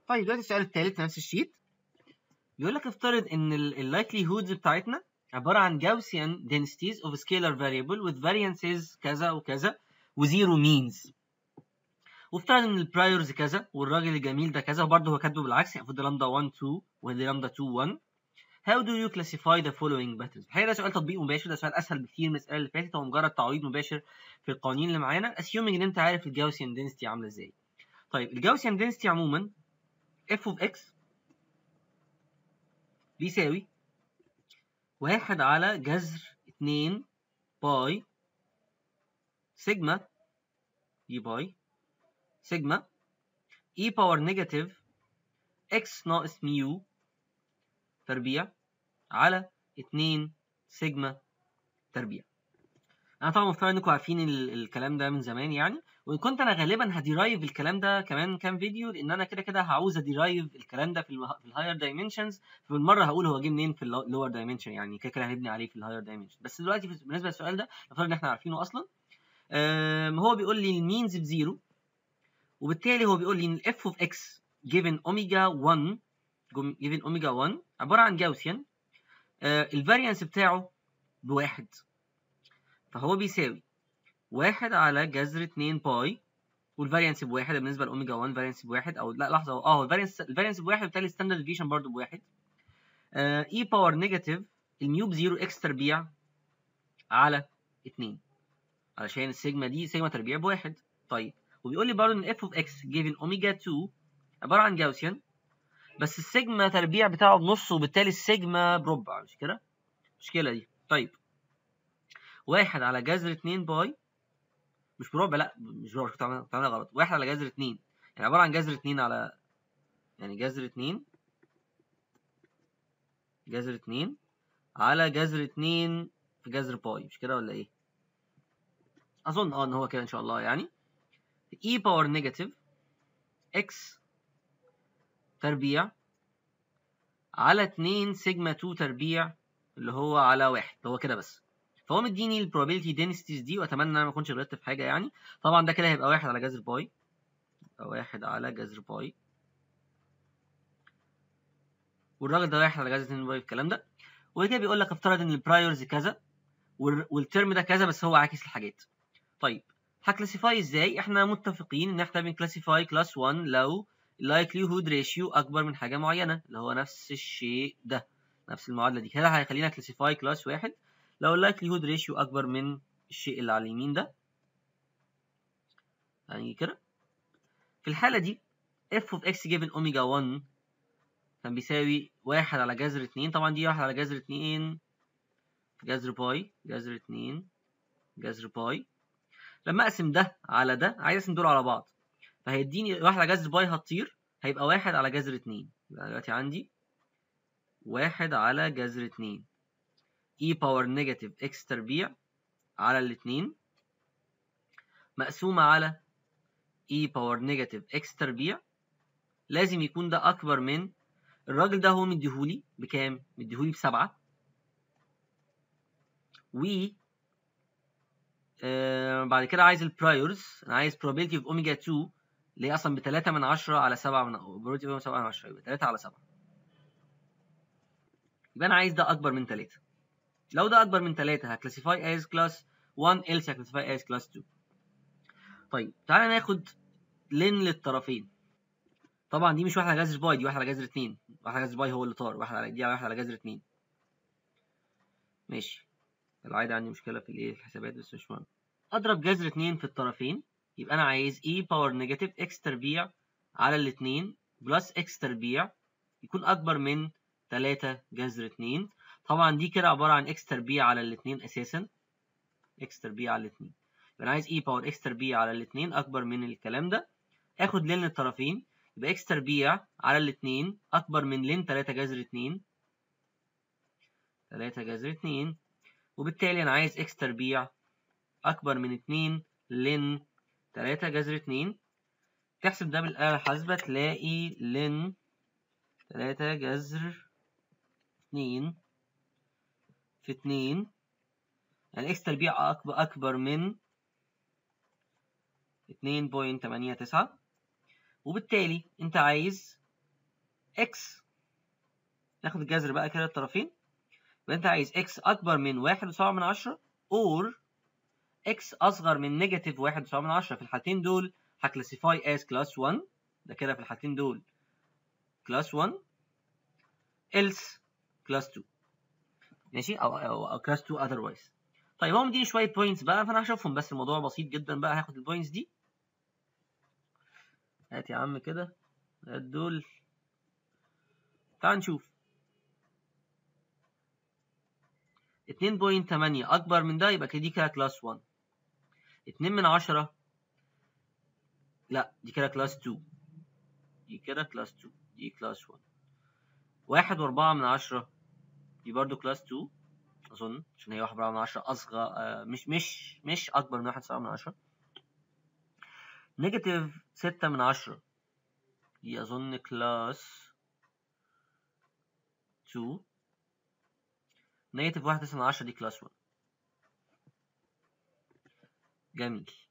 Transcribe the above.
طيب دلوقتي السؤال الثالث في نفس الشيت بيقول لك افترض ان اللايكلي هودز بتاعتنا عباره عن Gaussian densities of scalar variable with variances كذا وكذا وزيرو means وافترض ان البرايورز كذا والراجل الجميل ده كذا وبرضه هو كاتبه بالعكس يعني المفروض ده لامدا 1 2 ودي لامدا 2 1 How do you classify the following patterns؟ الحقيقة ده سؤال تطبيق مباشر ده سؤال أسهل بكتير من الأسئلة اللي فاتت هو مجرد تعويض مباشر في القوانين اللي معانا assuming إن أنت عارف الجاوسيان density عاملة إزاي. طيب الجاوسيان density عموما f of x بيساوي واحد على جذر اتنين باي سيجما دي باي سيجما e باور نيجاتيف x ناقص ميو تربيع على 2 سيجما تربيع انا طبعا مفترض انكم عارفين ال الكلام ده من زمان يعني وان كنت انا غالبا هديرايف الكلام ده كمان كام فيديو لان انا كده كده هعوز اديرايف الكلام ده في, المه... في الهاير دايمنشنز فبالمره هقول هو جه منين في اللور دايمنشن يعني كده كده هنبني عليه في الهاير دايمنشن بس دلوقتي بالنسبه للسؤال ده نفترض ان احنا عارفينه اصلا هو بيقول لي المينز بزيرو وبالتالي هو بيقول لي ان الاف اوف اكس given اوميجا 1 given اوميجا 1 عباره عن جاوسيان الفاريانس بتاعه بواحد فهو بيساوي واحد على جذر 2 باي والفاريانس بواحد بالنسبه لاوميجا 1 فاريانس بواحد او لا لحظه اه الفاريانس الفاريانس بواحد وبالتالي الستاندرد ديفيشن برضه بواحد اي باور نيجاتيف الميو بزيرو اكس تربيع على 2 علشان السيجما دي سيجما تربيع بواحد طيب وبيقول لي برضه ان اف اوف اكس جيفن اوميجا 2 عباره عن جاوسيان بس السيجما تربيع بتاعه بنص وبالتالي السيجما بربع مش كده؟ المشكلة دي طيب واحد على جذر اتنين باي مش بربع لا مش بربع كنت عاملها غلط واحد على جذر اتنين يعني عبارة عن جذر اتنين على يعني جذر اتنين جذر اتنين على جذر اتنين في جذر باي مش كده ولا ايه؟ أظن اه إن هو كده إن شاء الله يعني e باور نيجاتيف x تربيع على 2 سيجما 2 تربيع اللي هو على واحد هو كده بس فهو مديني البروبابيلتي دينستيز دي واتمنى ان انا ما اكونش غلطت في حاجه يعني طبعا ده كده هيبقى واحد على جذر باي يبقى واحد على جذر باي والراجل ده واحد على جذر 2 باي الكلام ده وكده بيقول لك افترض ان البرايورز كذا والترم ده كذا بس هو عاكس الحاجات طيب هكلاسيفاي ازاي احنا متفقين ان احنا بنكلاسيفاي كلاس 1 لو likelihood ratio اكبر من حاجه معينه اللي هو نفس الشيء ده نفس المعادله دي كده هيخلينا كلاسيفاي كلاس واحد لو likelihood ratio اكبر من الشيء اللي على اليمين ده يعني كده في الحاله دي f of x given omega 1 كان بيساوي واحد على جذر اتنين طبعا دي واحد على جذر اتنين في جذر باي جذر اتنين جذر باي لما اقسم ده على ده عايز اقسم دول على بعض فهيديني واحد على جذر باي هتطير هيبقى واحد على جذر اتنين يبقى دلوقتي عندي واحد على جذر اتنين e باور نيجاتيف x تربيع على الاتنين مقسومة على e باور نيجاتيف x تربيع لازم يكون ده أكبر من الراجل ده هو مديهولي بكام؟ مديهولي بسبعة و آه بعد كده عايز البرايورز انا عايز probability of omega 2 اللي هي اصلا ب 3 من 10 على 7 من probability of 7 من 10 يبقى 3 على 7 يبقى انا عايز ده اكبر من 3 لو ده اكبر من 3 هكلاسيفاي as class 1 else هكلاسيفاي as class 2 طيب تعالى ناخد لين للطرفين طبعا دي مش واحد على جذر باي دي واحد على جذر 2 واحد على جذر باي هو اللي طار واحد على دي واحد على جذر 2 ماشي العادة عندي مشكلة في الايه الحسابات بس مش مهم اضرب جذر 2 في الطرفين يبقى انا عايز e باور نيجاتيف x تربيع على الاتنين بلس x تربيع يكون اكبر من 3 جذر 2 طبعا دي كده عبارة عن x تربيع على الاتنين اساسا x تربيع على الاتنين يبقى انا عايز e باور x تربيع على الاتنين اكبر من الكلام ده اخد لين الطرفين يبقى x تربيع على الاتنين اكبر من لين 3 جذر 2 3 جذر 2 وبالتالي انا عايز x تربيع اكبر من 2 لن 3 جذر 2 تحسب ده بالآلة الحاسبة تلاقي لن 3 جذر 2 في 2 يعني x تربيع أكبر, أكبر من 2.89 وبالتالي أنت عايز اكس ناخد الجذر بقى كده الطرفين يبقى انت عايز اكس اكبر من واحد وسبعة من عشرة اور اكس اصغر من نيجاتيف واحد وسبعة من عشرة في الحالتين دول هكلاسيفاي as كلاس 1 ده كده في الحالتين دول كلاس 1 else كلاس 2 ماشي او او, أو كلاس 2 otherwise طيب هو مديني شويه بوينتس بقى فانا هشوفهم بس الموضوع بسيط جدا بقى هاخد البوينتس دي هات يا عم كده هات دول تعال نشوف 2.8 اكبر من ده يبقى كده دي كده كلاس 1 2 من 10 لا دي كده كلاس 2 دي كده كلاس 2 دي كلاس 1 واحد وأربعة من عشرة دي برضو كلاس 2 أظن عشان هي واحد وأربعة من عشرة أصغر آه مش مش مش أكبر من واحد سبعة من عشرة نيجاتيف ستة من عشرة دي أظن كلاس 2 نيجاتيف واحد تسعة من عشرة دي كلاس 1 جميل